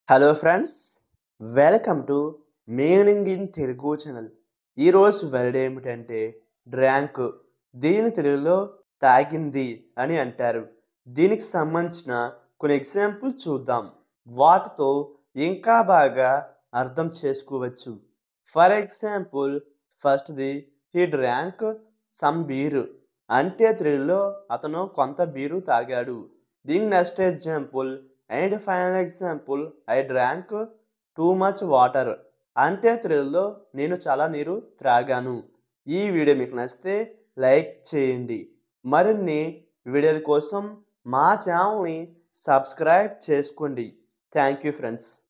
hello friends welcome to meaning in Telugu channel ఈరోజు word ఏమిటంటే drank దీని తెలుగులో తాగింది అని అంటారు దీనికి సంబంధించిన కొన్ని ఎగ్జాంపుల్ చూద్దాం వాటితో ఇంకా బాగా అర్థం చేసుకోవచ్చు ఫర్ ఎగ్జాంపుల్ ఫస్ట్ది హీ డ్రాంక్ సమ్ బీరు అంటే తెలుగులో అతను కొంత బీరు తాగాడు దీని next example and final example I drank too much water అంటే తెలుగులో నేను చాలా నీరు త్రాగాను ఈ వీడియో మీకు నచ్చితే లైక్ చేయండి మరిన్ని వీడియోల కోసం మా ఛానల్ని సబ్స్క్రైబ్ చేసుకోండి థ్యాంక్ యూ ఫ్రెండ్స్